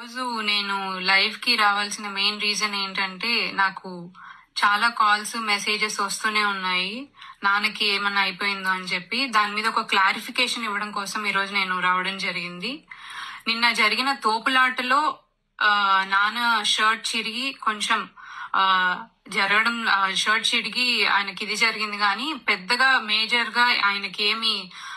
రోజు నేను లైవ్ కి రావాల్సిన మెయిన్ రీజన్ ఏంటంటే నాకు చాలా కాల్స్ మెసేజెస్ వస్తూనే ఉన్నాయి నాన్నకి ఏమన్నా అయిపోయిందో అని చెప్పి దాని మీద ఒక క్లారిఫికేషన్ ఇవ్వడం కోసం ఈ రోజు నేను రావడం జరిగింది నిన్న జరిగిన తోపులాటలో ఆ, నాన్న షర్ట్ చిరిగి కొంచెం ఆ, జరగడం ఆ, షర్ట్ చిరిగి ఆయనకి ఇది జరిగింది కానీ పెద్దగా మేజర్ గా ఆయనకి ఏమి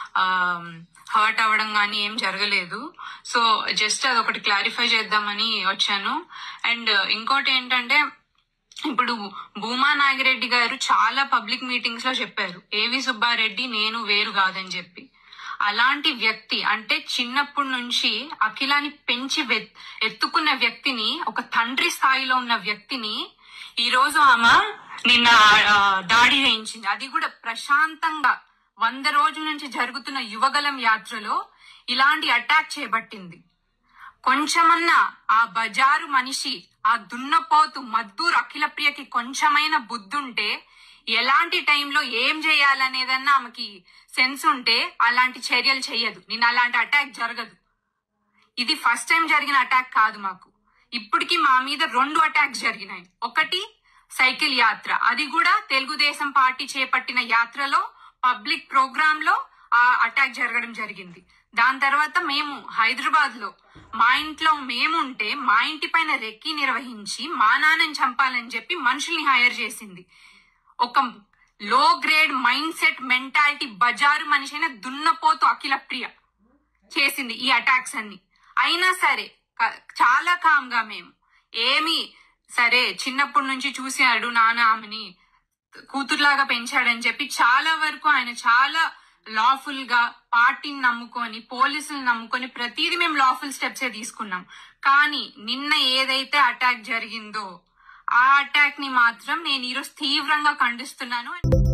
హర్ట్ అవ్వడం కానీ ఏం జరగలేదు సో జస్ట్ అదొకటి క్లారిఫై చేద్దామని వచ్చాను అండ్ ఇంకోటి ఏంటంటే ఇప్పుడు భూమా నాగిరెడ్డి గారు చాలా పబ్లిక్ మీటింగ్స్ లో చెప్పారు ఏవి సుబ్బారెడ్డి నేను వేరు కాదని చెప్పి అలాంటి వ్యక్తి అంటే చిన్నప్పటి నుంచి అఖిలాని పెంచి వెత్- ఎత్తుకున్న వ్యక్తిని ఒక తండ్రి స్థాయిలో ఉన్న వ్యక్తిని ఈ రోజు ఆమె నిన్న ఆ, దాడి చేయించింది అది కూడా ప్రశాంతంగా వంద రోజుల నుంచి జరుగుతున్న యువగలం యాత్రలో ఇలాంటి అటాక్ చేపట్టింది కొంచెమన్నా ఆ బజారు మనిషి ఆ దున్నపోతు మద్దూరు అఖిలప్రియకి కొంచెమైన బుద్ధుంటే ఎలాంటి టైంలో ఏం చేయాలనేదన్నా ఆమెకి సెన్స్ ఉంటే అలాంటి చర్యలు చేయదు నేను అలాంటి అటాక్ జరగదు ఇది ఫస్ట్ టైం జరిగిన అటాక్ కాదు మాకు ఇప్పటికి మా మీద రెండు అటాక్స్ జరిగినాయి ఒకటి సైకిల్ యాత్ర అది కూడా తెలుగుదేశం పార్టీ చేపట్టిన యాత్రలో పబ్లిక్ ప్రోగ్రామ్ లో ఆ అటాక్ జరగడం జరిగింది దాని తర్వాత మేము హైదరాబాద్ లో మా ఇంట్లో మేముంటే మా ఇంటి పైన రెక్కి నిర్వహించి మా నాన్నని చంపాలని చెప్పి మనుషుల్ని హైర్ చేసింది ఒక లో గ్రేడ్ మైండ్ సెట్ మెంటాలిటీ బజారు మనిషి అయిన దున్నపోతు అఖిల ప్రియ చేసింది ఈ అటాక్స్ అన్ని అయినా సరే క- చాలా కామ్ గా మేము ఏమి సరే చిన్నప్పటి నుంచి చూసాడు నాన్న ఆమెని కూతురులాగా పెంచాడని చెప్పి చాలా వరకు ఆయన చాలా లాఫుల్ గా పార్టీని నమ్ముకొని పోలీసులు నమ్ముకొని ప్రతిదీ మేము లాఫుల్ స్టెప్స్ తీసుకున్నాం కానీ నిన్న ఏదైతే అటాక్ జరిగిందో ఆ అటాక్ ని మాత్రం నేను ఈరోజు తీవ్రంగా ఖండిస్తున్నాను